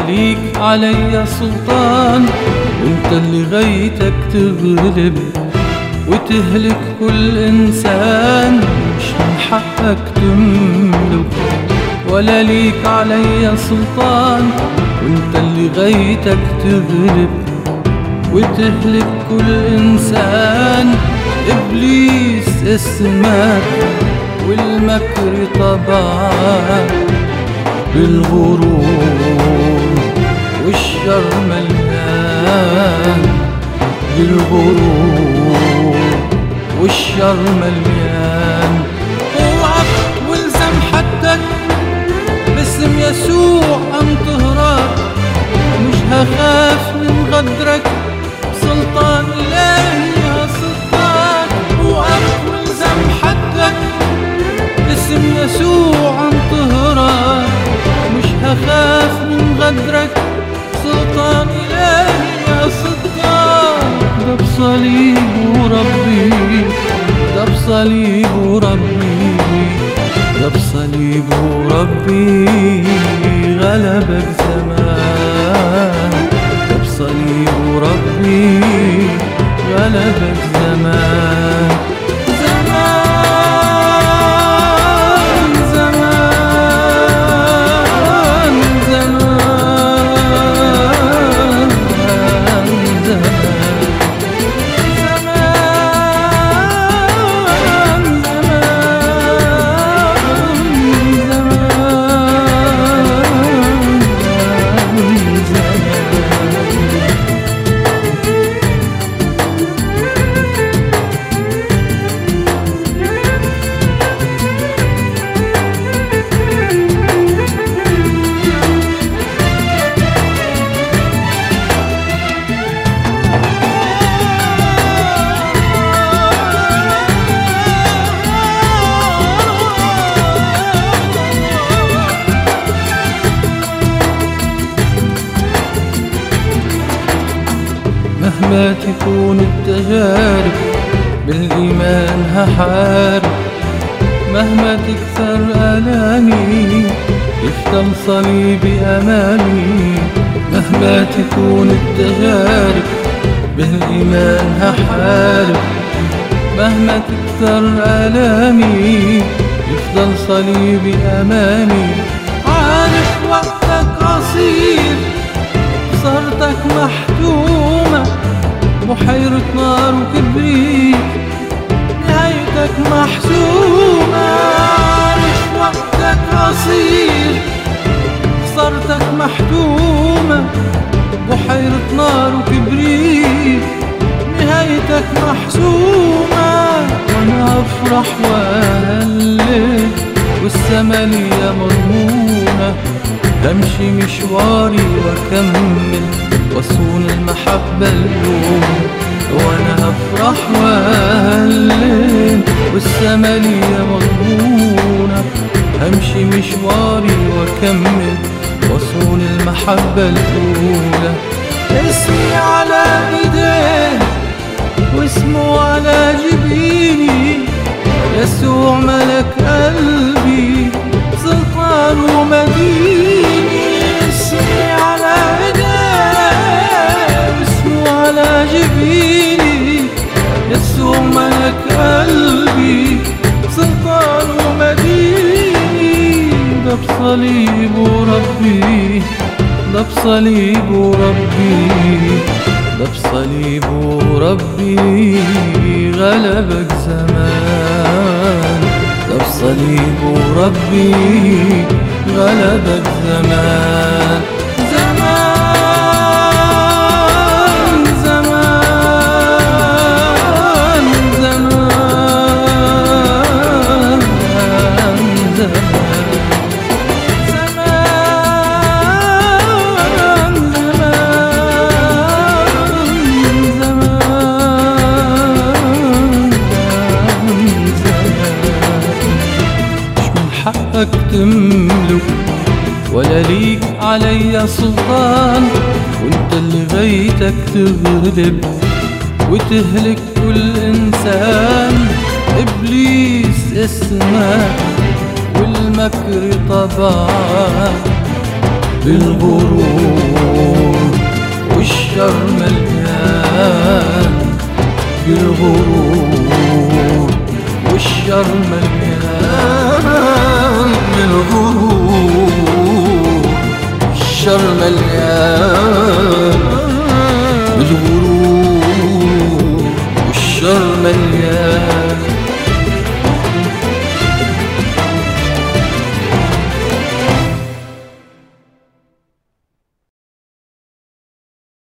ليك علي سلطان وانت اللي غايتك تغلب وتهلك كل انسان مش من حقك تملك ولا ليك علي سلطان وانت اللي غايتك تغلب وتهلك كل انسان ابليس اسمك والمكر طبعا بالغرور والشر مليان بالغرور والشر مليان اوعى والزم حدك باسم يسوع انطهرك مش هخاف من غدرك سلطان إلهي يا سلطان وقف والزم حدك باسم يسوع انطهرك مش هخاف من غدرك سلطان إلهي يا سلطان ده بصليب ربي ده بصليب ربي ده بصليب ربي غلبك زمان ده بصليب ربي غلبك زمان زمان زمان زمان زمان زمان زمان زمان مهما تكون التجارب بالإيمان هحارب مهما تكثر آلامي يفضل صليبي أمامي مهما تكون التجارب بالإيمان هحارب مهما تكثر آلامي يفضل صليبي أمامي عارف وقتك قصير صرتك محتومة بحيرة نار وكبريت نهايتك محسومة عارف وقتك قصير صرتك محتومة بحيرة نار وكبريت نهايتك محسومة وانا افرح واهلل والسما ليا مضمونة بمشي مشواري واكمل واصون المحبة اليوم وانا افرح واهلل والسما ليا مضمونة همشي مشواري واكمل واصون المحبة الاولى اسمي على ايديه واسمه على جبيني يسوع ملك قلبي سلطان ومديني اسمي على ايديه واسمه على جبيني يسوع ملك قلبي سلطان ومديني ده بصليب ربي ده بصليب ربي ده بصليب ربي غلبك زمان ده بصليب ربي غلبك زمان زمان زمان زمان زمان زمان زمان زمان مش من حقك تملك ولا ليك علي سلطان وانت اللي غايتك تغلب وتهلك كل انسان ابليس اسمك والمكر طبعا بالغرور والشر مليان بالغرور والشر مليان بالغرور الشر مليان